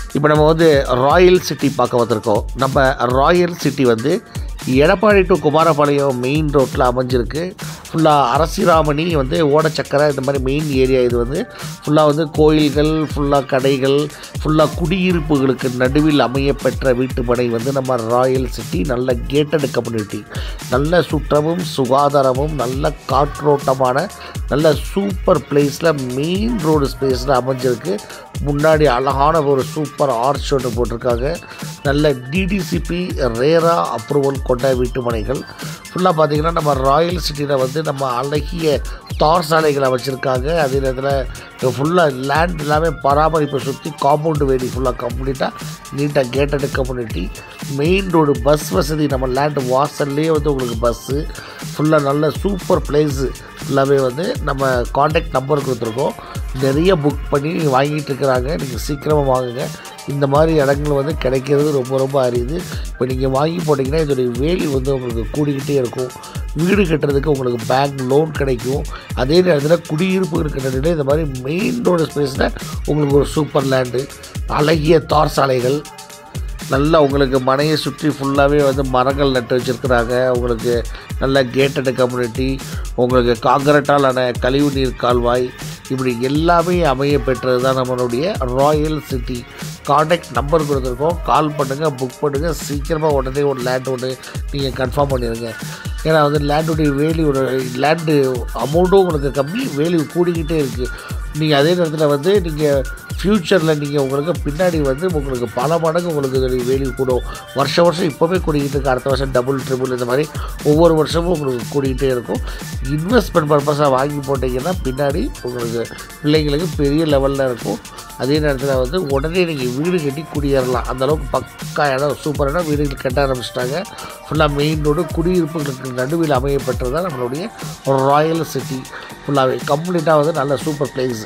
இப்போ நம்ம வந்து ராயல் சிட்டி பார்க்க வந்திருக்கோம் நம்ம ராயல் சிட்டி வந்து எடப்பாடி டு குமாரபாளையம் மெயின் ரோட்டில் அமைஞ்சிருக்கு ஃபுல்லாக அரசிராமணி வந்து ஓடச்சக்கரை இந்த மாதிரி மெயின் ஏரியா இது வந்து ஃபுல்லாக வந்து கோயில்கள் ஃபுல்லாக கடைகள் ஃபுல்லாக குடியிருப்புகளுக்கு நடுவில் அமையப்பெற்ற வீட்டுமனை வந்து நம்ம ராயல் சிட்டி நல்ல கேட்டட் கம்யூனிட்டி நல்ல சுற்றமும் சுகாதாரமும் நல்ல காற்றோட்டமான நல்ல சூப்பர் பிளேஸில் மெயின் ரோடு ஸ்பேஸில் அமைஞ்சிருக்கு முன்னாடி அழகான ஒரு சூப்பர் ஆர்ச் ஒன்று போட்டிருக்காங்க நல்ல டிடிசிபி ரேரா அப்ரூவல் கொண்ட வீட்டுமனைகள் ஃபுல்லாக பார்த்தீங்கன்னா நம்ம ராயல் சிட்டியில் வந்து நம்ம அழகிய தார் சாலைகளை வச்சுருக்காங்க அதே நேரத்தில் ஃபுல்லாக லேண்ட் எல்லாமே பராமரிப்பை சுற்றி காம்பவுண்டு வேலி ஃபுல்லாக கம்ப்ளீட்டாக நீட்டாக gated community main road bus வசதி நம்ம லேண்ட் வாசல்லையே வந்து உங்களுக்கு பஸ்ஸு ஃபுல்லாக நல்ல சூப்பர் பிளேஸு ஃபுல்லாகவே வந்து நம்ம காண்டாக்ட் நம்பர் கொடுத்துருக்கோம் நிறைய புக் பண்ணி வாங்கிட்டு இருக்கிறாங்க நீங்கள் சீக்கிரமாக வாங்குங்க இந்த மாதிரி இடங்கள் வந்து கிடைக்கிறது ரொம்ப ரொம்ப அரியுது இப்போ நீங்கள் வாங்கி போட்டிங்கன்னா இதோடைய வேலி வந்து உங்களுக்கு கூடிக்கிட்டே இருக்கும் வீடு கட்டுறதுக்கு உங்களுக்கு பேங்க் லோன் கிடைக்கும் அதே நேரத்தில் குடியிருப்பு இருக்கிற இந்த மாதிரி மெயின் ரோடு ஸ்பேஸில் உங்களுக்கு ஒரு சூப்பர் லேண்டு அழகிய தார் சாலைகள் நல்லா உங்களுக்கு மனையை சுற்றி ஃபுல்லாகவே வந்து மரங்கள் நட்டு வச்சுருக்குறாங்க உங்களுக்கு நல்ல கேட்டட் கம்யூனிட்டி உங்களுக்கு காங்கிரட்டாலான கழிவு நீர் கால்வாய் இப்படி எல்லாமே அமைய பெற்றது தான் நம்மளுடைய ராயல் சிட்டி காண்டாக்ட் நம்பர் கொடுத்துருக்கோம் கால் பண்ணுங்கள் புக் பண்ணுங்கள் சீக்கிரமாக உடனே ஒரு லேண்ட் ஒன்று நீங்கள் கன்ஃபார்ம் பண்ணிடுங்க ஏன்னா வந்து லேண்டுடைய வேல்யூ லேண்டு அமௌண்ட்டும் உங்களுக்கு கம்மி வேல்யூ கூடிக்கிட்டே இருக்குது நீங்கள் அதே நேரத்தில் வந்து நீங்கள் ஃப்யூச்சரில் நீங்கள் உங்களுக்கு பின்னாடி வந்து உங்களுக்கு பல மடங்கு உங்களுக்கு இதோடைய வேல்யூ கூடும் வருஷம் வருஷம் இப்போவே கூடிக்கிட்டு இருக்கு அடுத்த வருஷம் டபுள் ட்ரிபிள் இந்த மாதிரி ஒவ்வொரு வருஷமும் உங்களுக்கு கூடிக்கிட்டே இருக்கும் இன்வெஸ்ட்மெண்ட் பர்பஸாக வாங்கி போட்டிங்கன்னா பின்னாடி உங்களுக்கு பிள்ளைங்களுக்கு பெரிய லெவலில் இருக்கும் அதே நேரத்தில் வந்து உடனே நீங்கள் வீடு கட்டி குடியேறலாம் அந்தளவுக்கு பக்கா இடம் சூப்பரான வீடுகள் கட்ட ஆரம்பிச்சிட்டாங்க ஃபுல்லாக மெயின் ரோடு குடியிருப்புகளுக்கு நடுவில் அமையப்பட்டது தான் நம்மளுடைய ராயல் சிட்டி ஃபுல்லாகவே கம்ப்ளீட்டாக வந்து நல்ல சூப்பர் பிளேஸ்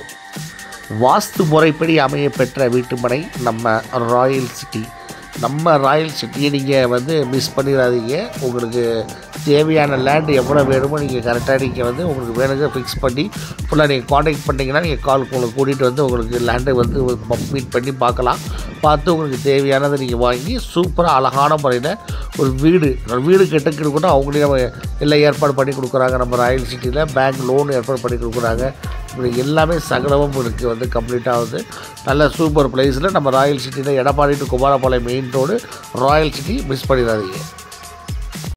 வாஸ்து முறைப்படி அமைய பெற்ற வீட்டுமனை நம்ம ராயல் சிட்டி நம்ம ராயல் சிட்டியை நீங்கள் வந்து மிஸ் பண்ணிடாதீங்க உங்களுக்கு தேவையான லேண்டு எவ்வளோ வேணுமோ நீங்கள் கரெக்டாக நீங்கள் வந்து உங்களுக்கு வேணுங்க ஃபிக்ஸ் பண்ணி ஃபுல்லாக நீங்கள் காண்டாக்ட் பண்ணிங்கன்னா நீங்கள் கால் உங்களுக்கு கூட்டிகிட்டு வந்து உங்களுக்கு லேண்டை வந்து மீட் பண்ணி பார்க்கலாம் பார்த்து உங்களுக்கு தேவையானதை நீங்கள் வாங்கி சூப்பராக அழகான முறையில் ஒரு வீடு வீடு கெட்டுக்கிட்டு கூட அவங்களே நம்ம எல்லாம் ஏற்பாடு பண்ணி கொடுக்குறாங்க நம்ம ராயல் சிட்டியில் பேங்க் லோன் ஏற்பாடு பண்ணி கொடுக்குறாங்க இப்படி எல்லாமே சகலமும் இருக்குது வந்து கம்ப்ளீட்டாக வந்து நல்ல சூப்பர் பிளேஸில் நம்ம ராயல் சிட்டியில் Edappadi to Kumarapalayam main road Royal City miss பண்ணிடாதீங்க